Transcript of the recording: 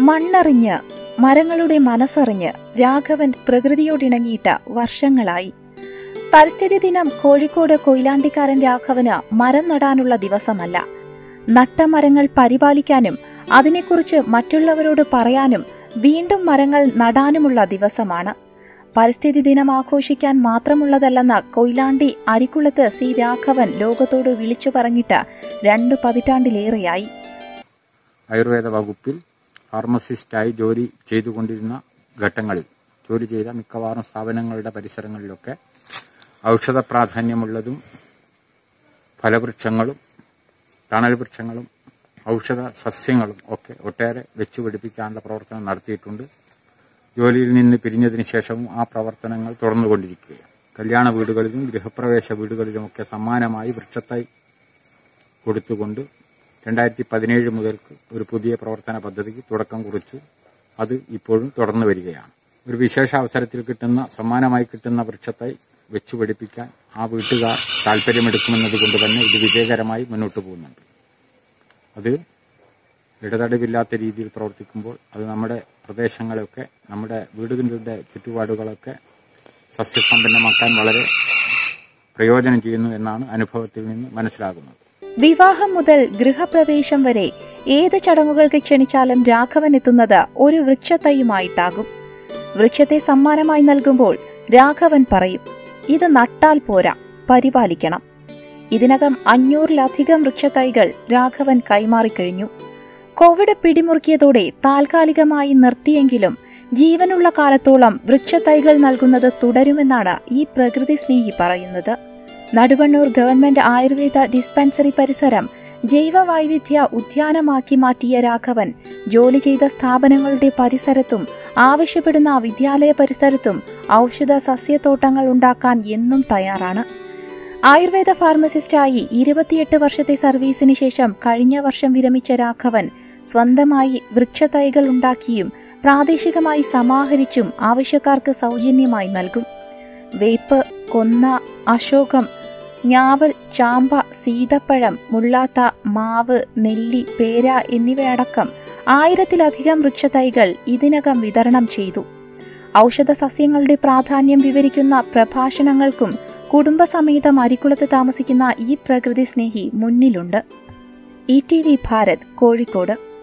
മണ്ണറിഞ്ഞ് മരങ്ങളുടെ മനസ്സറിഞ്ഞ് രാഘവൻ പ്രകൃതിയോടിണങ്ങിയിട്ട് വർഷങ്ങളായി പരിസ്ഥിതി ദിനം കോഴിക്കോട് കൊയിലാണ്ടിക്കാരൻ രാഘവന് മരം നടാനുള്ള ദിവസമല്ല നട്ട മരങ്ങൾ പരിപാലിക്കാനും അതിനെക്കുറിച്ച് മറ്റുള്ളവരോട് പറയാനും വീണ്ടും മരങ്ങൾ നടാനുമുള്ള ദിവസമാണ് പരിസ്ഥിതി ദിനം ആഘോഷിക്കാൻ മാത്രമുള്ളതല്ലെന്ന് കൊയിലാണ്ടി അരിക്കുളത്ത് സി രാഘവൻ ലോകത്തോട് വിളിച്ചു പറഞ്ഞിട്ട് രണ്ടു പതിറ്റാണ്ടിലേറെയായി ആയുർവേദ വകുപ്പിൽ ഫാർമസിസ്റ്റായി ജോലി ചെയ്തുകൊണ്ടിരുന്ന ഘട്ടങ്ങളിൽ ജോലി ചെയ്ത മിക്കവാറും സ്ഥാപനങ്ങളുടെ പരിസരങ്ങളിലൊക്കെ ഔഷധ പ്രാധാന്യമുള്ളതും ഫലവൃക്ഷങ്ങളും തണൽ വൃക്ഷങ്ങളും ഔഷധ സസ്യങ്ങളും ഒക്കെ ഒട്ടേറെ വെച്ചു പിടിപ്പിക്കാനുള്ള പ്രവർത്തനം നടത്തിയിട്ടുണ്ട് ജോലിയിൽ നിന്ന് പിരിഞ്ഞതിന് ശേഷവും ആ പ്രവർത്തനങ്ങൾ തുടർന്നുകൊണ്ടിരിക്കുകയാണ് കല്യാണ വീടുകളിലും ഗൃഹപ്രവേശ വീടുകളിലുമൊക്കെ സമ്മാനമായി വൃക്ഷത്തൈ കൊടുത്തുകൊണ്ട് രണ്ടായിരത്തി പതിനേഴ് മുതൽക്ക് ഒരു പുതിയ പ്രവർത്തന പദ്ധതിക്ക് തുടക്കം കുറിച്ചു അത് ഇപ്പോഴും തുടർന്നു വരികയാണ് ഒരു വിശേഷ അവസരത്തിൽ കിട്ടുന്ന സമ്മാനമായി കിട്ടുന്ന വൃക്ഷത്തൈ വെച്ചു പിടിപ്പിക്കാൻ ആ വീട്ടുകാർ താല്പര്യമെടുക്കുമെന്നത് കൊണ്ട് തന്നെ ഇത് വിജയകരമായി മുന്നോട്ട് പോകുന്നുണ്ട് അത് ഇടതടവില്ലാത്ത രീതിയിൽ പ്രവർത്തിക്കുമ്പോൾ അത് നമ്മുടെ പ്രദേശങ്ങളെയൊക്കെ നമ്മുടെ വീടുകളുടെ ചുറ്റുപാടുകളൊക്കെ സസ്യസമ്പന്നമാക്കാൻ വളരെ പ്രയോജനം ചെയ്യുന്നു എന്നാണ് അനുഭവത്തിൽ നിന്ന് മനസ്സിലാകുന്നത് വിവാഹം മുതൽ ഗൃഹപ്രവേശം വരെ ഏത് ചടങ്ങുകൾക്ക് ക്ഷണിച്ചാലും രാഘവൻ എത്തുന്നത് ഒരു വൃക്ഷത്തൈയുമായിട്ടാകും വൃക്ഷത്തെ സമ്മാനമായി നൽകുമ്പോൾ രാഘവൻ പറയും ഇത് നട്ടാൽ പോരാ പരിപാലിക്കണം ഇതിനകം അഞ്ഞൂറിലധികം വൃക്ഷത്തൈകൾ രാഘവൻ കൈമാറിക്കഴിഞ്ഞു കോവിഡ് പിടിമുറുക്കിയതോടെ താൽക്കാലികമായി നിർത്തിയെങ്കിലും ജീവനുള്ള കാലത്തോളം വൃക്ഷത്തൈകൾ നൽകുന്നത് തുടരുമെന്നാണ് ഈ പ്രകൃതി സ്നേഹി പറയുന്നത് നടുവണ്ണൂർ ഗവൺമെന്റ് ആയുർവേദ ഡിസ്പെൻസറി പരിസരം ജൈവ വൈവിധ്യ ഉദ്യാനമാക്കി മാറ്റിയ രാഘവൻ ജോലി ചെയ്ത സ്ഥാപനങ്ങളുടെ പരിസരത്തും ആവശ്യപ്പെടുന്ന വിദ്യാലയ പരിസരത്തും ഔഷധ സസ്യത്തോട്ടങ്ങൾ ഉണ്ടാക്കാൻ എന്നും തയ്യാറാണ് ആയുർവേദ ഫാർമസിസ്റ്റായി ഇരുപത്തിയെട്ട് വർഷത്തെ സർവീസിന് ശേഷം കഴിഞ്ഞ വർഷം വിരമിച്ച രാഘവൻ സ്വന്തമായി വൃക്ഷത്തൈകൾ ഉണ്ടാക്കിയും പ്രാദേശികമായി സമാഹരിച്ചും ആവശ്യക്കാർക്ക് സൗജന്യമായി നൽകും വേപ്പ് കൊന്ന അശോകം ഞാവൽ ചാമ്പ സീതപ്പഴം മുള്ളാത്ത മാവ് നെല്ലി പേര എന്നിവയടക്കം ആയിരത്തിലധികം വൃക്ഷത്തൈകൾ ഇതിനകം വിതരണം ചെയ്തു ഔഷധ സസ്യങ്ങളുടെ പ്രാധാന്യം വിവരിക്കുന്ന പ്രഭാഷണങ്ങൾക്കും കുടുംബസമേതം അരിക്കുളത്ത് താമസിക്കുന്ന ഈ പ്രകൃതി സ്നേഹി മുന്നിലുണ്ട് E T V Bharat Kozhikode